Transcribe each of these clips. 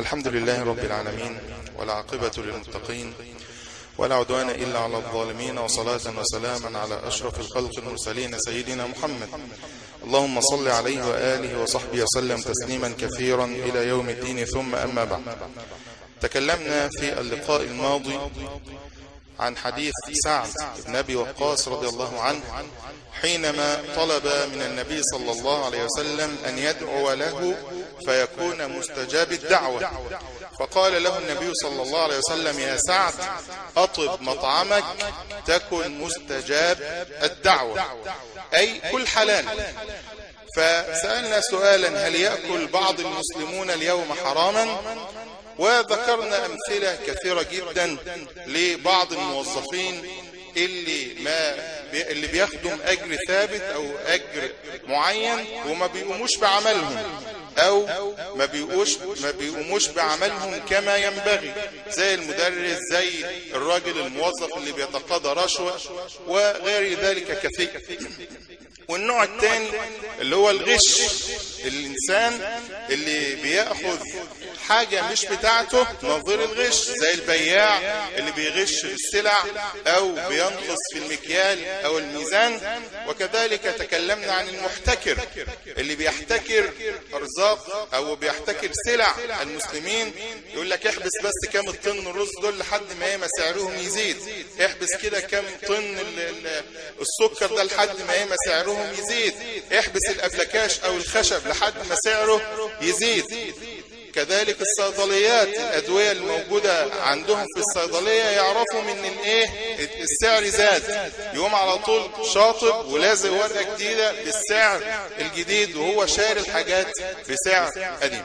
الحمد لله رب العالمين والعاقبة للمتقين ولا عدوان إلا على الظالمين وصلاة وسلاما على أشرف الخلق المرسلين سيدنا محمد اللهم صل عليه وآله وصحبه وسلم تسليما كثيرا إلى يوم الدين ثم أما بعد تكلمنا في اللقاء الماضي عن حديث سعد بن أبي وقاص رضي الله عنه حينما طلب من النبي صلى الله عليه وسلم أن يدعو له فيكون مستجاب الدعوة فقال له النبي صلى الله عليه وسلم يا سعد أطب مطعمك تكن مستجاب الدعوة أي كل حلال فسألنا سؤالا هل يأكل بعض المسلمون اليوم حراما وذكرنا أمثلة كثيرة جدا لبعض الموظفين اللي ما اللي بيخدم أجر ثابت أو أجر معين وما بيقوموش بعملهم او ما بيقوموش ما بيقوموش بعملهم كما ينبغي زي المدرس زي الراجل الموظف اللي بيتقاضى رشوه وغير ذلك كثير والنوع الثاني اللي هو الغش الانسان اللي بياخذ حاجة مش بتاعته نظير الغش زي البياع اللي بيغش السلع او بينقص في المكيال او الميزان وكذلك تكلمنا عن المحتكر اللي بيحتكر ارزاق او بيحتكر سلع المسلمين يقول لك احبس بس كام الطن الرز دول لحد ما ما سعرهم يزيد احبس كده كام طن السكر ده لحد ما ما سعرهم يزيد احبس الافلكاش او الخشب لحد ما سعره يزيد كذلك الصيدليات الأدوية الموجودة عندهم في الصيدلية يعرفوا من الايه السعر زاد يقوم على طول شاطب ولازم ورقة جديدة بالسعر الجديد وهو شاري الحاجات بسعر قديم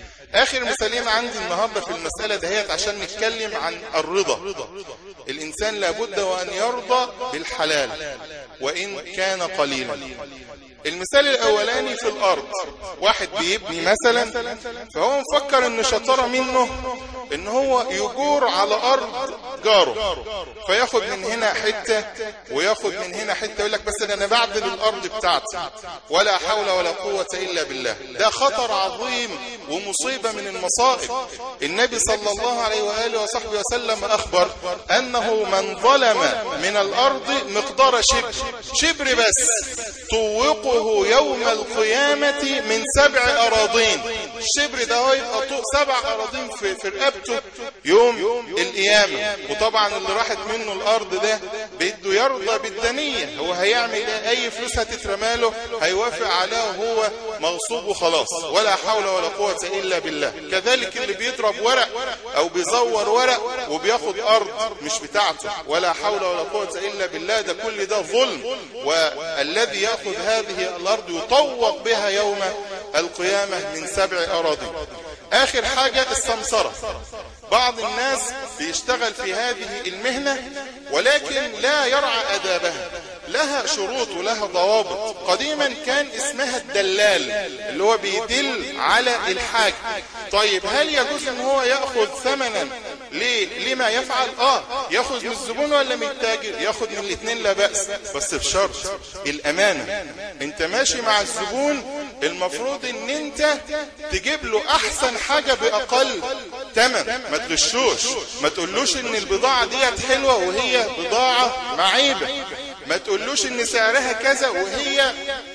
آخر مثالين عندي النهاردة في المسألة دهيت عشان نتكلم عن الرضا الإنسان لابد وأن يرضى بالحلال وإن كان قليلا المثال الاولاني في الارض واحد بيبني مثلا فهو مفكر ان شطارة منه ان هو يجور على ارض جاره فياخد من هنا حتة وياخد من هنا حتة يقول لك بس انا بعدل الارض بتاعتي ولا حول ولا قوة الا بالله ده خطر عظيم ومصيبة من المصائب النبي صلى الله عليه وآله وصحبه وسلم اخبر انه من ظلم من الارض مقدار شبر شبر بس طوقه يوم القيامة من سبع أراضين الشبر ده هو يبقى طوق سبع أراضين في, في رقبته يوم القيامة وطبعا اللي راحت منه الأرض ده بده يرضى بالدنية هو هيعمل أي فلوس هتترماله هيوافق عليها وهو مغصوب وخلاص ولا حول ولا قوة إلا بالله كذلك اللي بيضرب ورق أو بيزور ورق وبياخد أرض مش بتاعته ولا حول ولا قوة إلا بالله ده كل ده ظلم والذي يأخذ هذه الأرض يطوق بها يوم القيامة من سبع أراضي آخر حاجة السمسرة بعض الناس بيشتغل في هذه المهنة ولكن لا يرعى أدابها لها شروط ولها ضوابط قديما كان اسمها الدلال اللي هو بيدل على الحاج طيب هل يجوز ان هو يأخذ ثمنا ليه لما يفعل اه ياخذ من الزبون ولا من التاجر ياخذ من الاثنين لا بأس بس بشرط الامانة انت ماشي مع الزبون المفروض ان انت تجيب له احسن حاجة باقل تمن ما تغشوش ما تقولوش ان البضاعة ديت حلوة وهي بضاعة معيبة ما تقولوش ان سعرها كذا وهي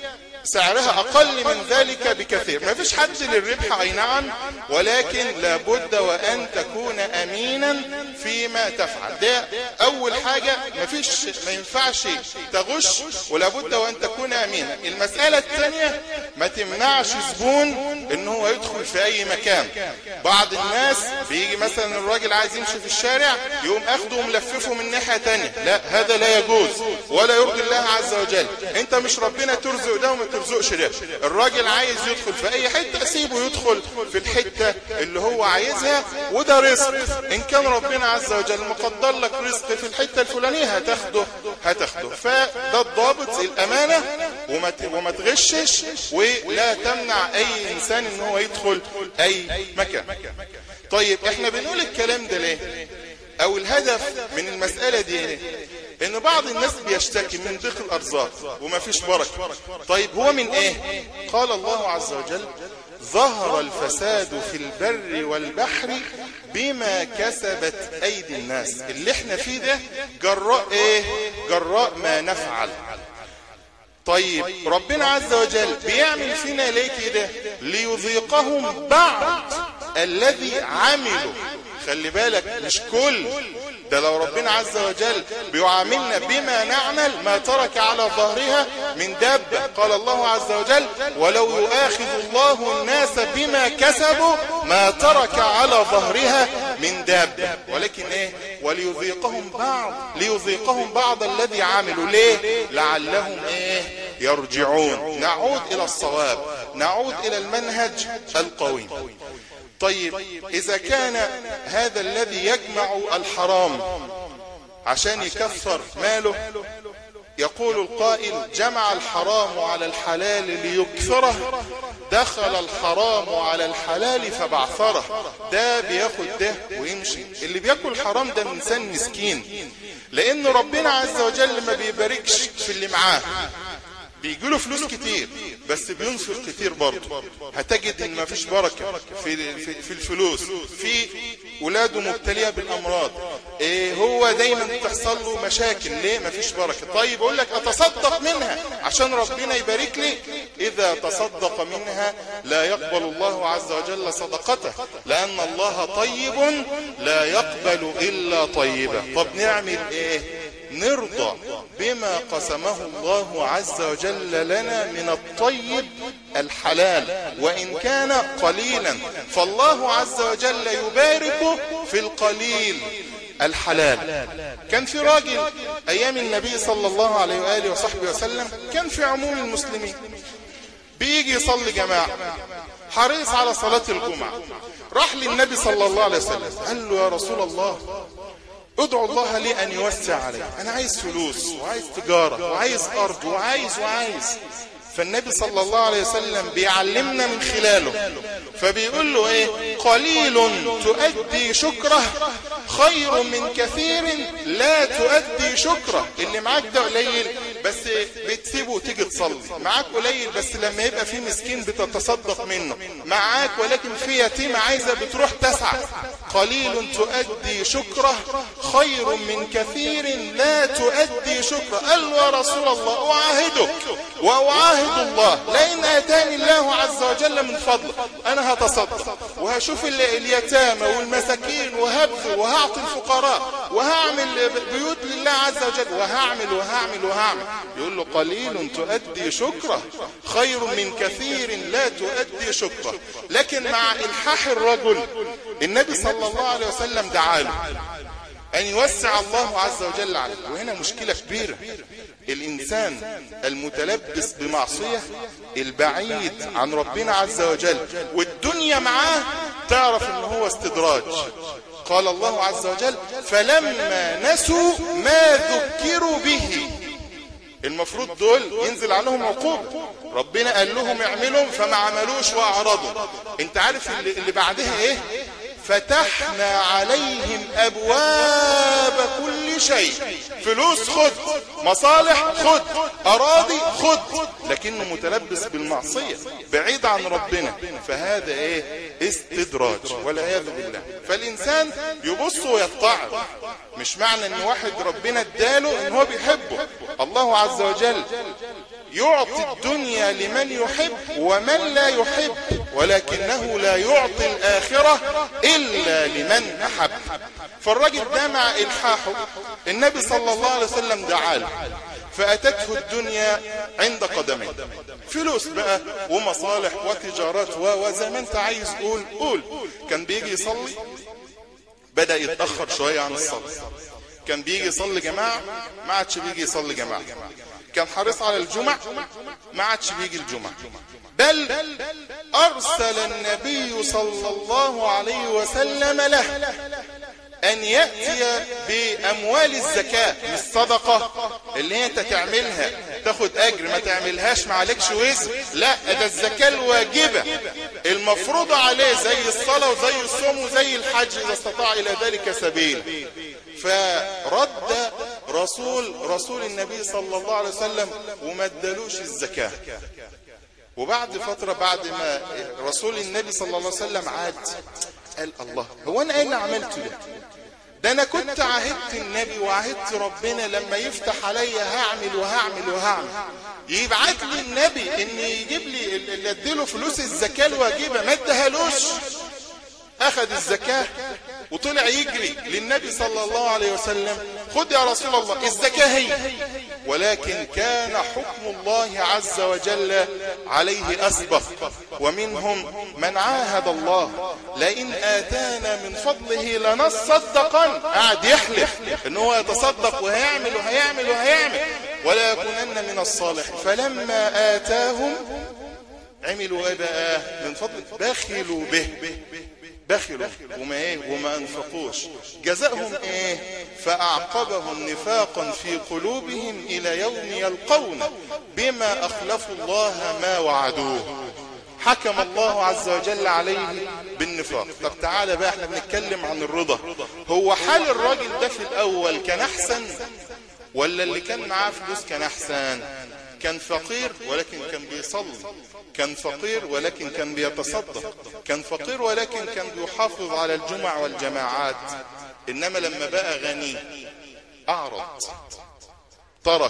سعرها اقل من ذلك بكثير ما فيش حد للربح اي نعم ولكن لابد وان تكون امينا فيما تفعل ده اول حاجة ما فيش ما ينفعش تغش ولابد وان تكون امينا المسألة الثانية ما تمنعش زبون ان هو يدخل في اي مكان بعض الناس بيجي مثلا الراجل عايز يمشي في الشارع يقوم اخده وملففه من ناحية تانية لا هذا لا يجوز ولا يرضي الله عز وجل انت مش ربنا ترزق ده وما ترزقش ده الراجل عايز يدخل في اي حتة سيبه يدخل في الحتة اللي هو عايزها وده رزق ان كان ربنا عز وجل مقدر لك رزق في الحتة الفلانية هتاخده هتاخده فده الضابط الامانة وما وما تغشش ولا تمنع اي انسان ان هو يدخل اي مكان طيب احنا بنقول الكلام ده ليه او الهدف من المسألة دي ايه ان بعض الناس بيشتكي من ضيق الارزاق وما فيش بركة طيب هو من ايه قال الله عز وجل ظهر الفساد في البر والبحر بما كسبت ايدي الناس اللي احنا فيه ده جراء ايه جراء ما نفعل طيب ربنا عز وجل بيعمل فينا ليه كده ليذيقهم بعض الذي عملوا خلي بالك مش كل ده لو ربنا عز وجل بيعاملنا بما نعمل ما ترك على ظهرها من دابة قال الله عز وجل ولو يؤاخذ الله الناس بما كسبوا ما ترك على ظهرها من دابة ولكن ايه وليذيقهم بعض ليذيقهم بعض الذي عملوا ليه لعلهم ايه يرجعون نعود الى الصواب نعود الى المنهج القويم طيب إذا كان هذا الذي يجمع الحرام عشان يكثر ماله يقول القائل جمع الحرام على الحلال ليكثره دخل الحرام على الحلال فبعثره ده بياخد ده ويمشي اللي بياكل حرام ده انسان مسكين لان ربنا عز وجل ما بيباركش في اللي معاه بيجي له فلوس كتير بس بينفق كتير برضه هتجد ان مفيش بركة في, في, في الفلوس في ولاده مبتلية بالامراض إيه هو دايما تحصل له مشاكل ليه مفيش بركة طيب اقول لك اتصدق منها عشان ربنا يبارك لي اذا تصدق منها لا يقبل الله عز وجل صدقته لان الله طيب لا يقبل الا طيبا طب نعمل ايه نرضى بما قسمه الله عز وجل لنا من الطيب الحلال وإن كان قليلا فالله عز وجل يبارك في القليل الحلال كان في راجل أيام النبي صلى الله عليه وآله وصحبه وسلم كان في عموم المسلمين بيجي يصلي جماعة حريص على صلاة الجمعة راح للنبي صلى الله عليه وسلم قال له يا رسول الله ادعو الله لي ان يوسع علي انا عايز فلوس وعايز تجارة وعايز ارض وعايز وعايز فالنبي صلى الله عليه وسلم بيعلمنا من خلاله فبيقول له ايه قليل تؤدي شكره خير من كثير لا تؤدي شكره اللي معاك ده قليل بس بتسيبه وتيجي تصلي معاك قليل بس لما يبقى في مسكين بتتصدق منه معاك ولكن في يتيمة عايزة بتروح تسعى قليل تؤدي شكره خير من كثير لا تؤدي شكره قال له يا رسول الله أعاهدك وأعاهد الله لئن آتاني الله عز وجل من فضله أنا هتصدق وهشوف اليتامى والمساكين وهبذل وهعطي الفقراء وهعمل بيوت لله عز وجل وهعمل وهعمل وهعمل يقول له قليل تؤدي شكره خير من كثير لا تؤدي شكره لكن مع إلحاح الرجل النبي صلى الله عليه وسلم دعاله أن يوسع الله عز وجل عليه وهنا مشكلة كبيرة الإنسان المتلبس بمعصية البعيد عن ربنا عز وجل والدنيا معاه تعرف ان هو استدراج قال الله عز وجل فلما نسوا ما ذكروا به المفروض دول ينزل عليهم عقوبة ربنا قال لهم اعملوا فما عملوش واعرضوا انت عارف اللي, اللي بعدها ايه فتحنا عليهم ابواب كل شيء فلوس خد مصالح خد اراضي خد لكنه متلبس بالمعصية بعيد عن ربنا فهذا ايه استدراج والعياذ بالله فالانسان يبص ويتعظ مش معنى ان واحد ربنا اداله ان هو بيحبه الله عز وجل يعطي الدنيا لمن يحب ومن لا يحب ولكنه لا يعطي الآخرة إلا لمن أحب فالرجل ده مع إلحاحه النبي صلى الله عليه وسلم دعاله فأتته الدنيا عند قدميه فلوس بقى ومصالح وتجارات وزي ما انت عايز قول قول كان بيجي يصلي بدأ يتأخر شوية عن الصلاة كان بيجي يصلي جماعة ما عادش بيجي يصلي جماعة كان حريص على الجمع ما عادش بيجي الجمعة بل أرسل النبي صلى الله عليه وسلم له أن يأتي بأموال الزكاة مش صدقة اللي هي أنت تعملها تاخد أجر ما تعملهاش ما عليكش وزر لا ده الزكاة الواجبة المفروض عليه زي الصلاة وزي الصوم وزي الحج إذا استطاع إلى ذلك سبيل فرد رسول رسول النبي صلى الله عليه وسلم وما ادالوش الزكاة وبعد فترة بعد ما رسول النبي صلى الله عليه وسلم عاد قال الله هو أنا ايه اللي عملته ده ده أنا كنت عهدت النبي وعهدت ربنا لما يفتح عليا هعمل وهعمل وهعمل يبعت لي النبي ان يجيب لي اللي اديله فلوس الزكاة الواجبة ما ادهالوش اخذ الزكاة وطلع يجري للنبي صلى الله عليه وسلم خد يا رسول الله الزكاة هي ولكن كان حكم الله عز وجل عليه أسبق ومنهم من عاهد الله لئن آتانا من فضله لنصدقن قاعد يحلف ان هو يتصدق وهيعمل وهيعمل وهيعمل ولا يكونن من الصالح فلما آتاهم عملوا ايه بقى من فضل بخلوا به بخلوا وما ايه وما انفقوش جزاهم ايه فاعقبهم نفاقا في قلوبهم الى يوم يلقون بما اخلفوا الله ما وعدوه حكم الله عز وجل عليه بالنفاق طب تعالى بقى احنا بنتكلم عن الرضا هو حال الراجل ده في الاول كان احسن ولا اللي كان معاه فلوس كان احسن كان فقير ولكن كان بيصلي كان فقير ولكن كان بيتصدق كان فقير ولكن كان بيحافظ على الجمع والجماعات إنما لما بقى غني أعرض ترك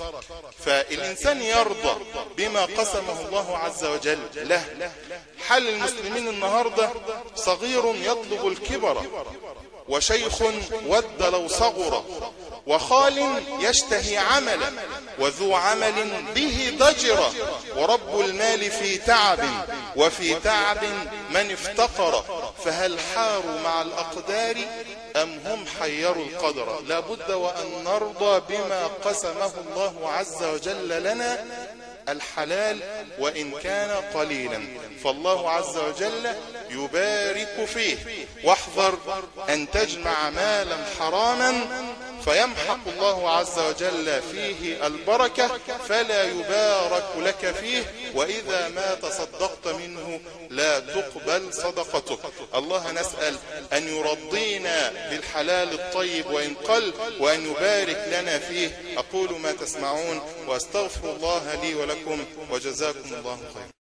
فالإنسان يرضى بما قسمه الله عز وجل له حل المسلمين النهاردة صغير يطلب الكبر وشيخ ود لو صغر وخال يشتهي عملا وذو عمل به ضجر ورب المال في تعب وفي تعب من افتقر فهل حاروا مع الأقدار أم هم حيروا القدر لابد وأن نرضى بما قسمه الله عز وجل لنا الحلال وإن كان قليلا فالله عز وجل يبارك فيه واحذر أن تجمع مالا حراما فيمحق الله عز وجل فيه البركة فلا يبارك لك فيه وإذا ما تصدقت منه لا تقبل صدقتك الله نسأل أن يرضينا بالحلال الطيب وإن قل وأن يبارك لنا فيه أقول ما تسمعون وأستغفر الله لي ولكم وجزاكم الله خير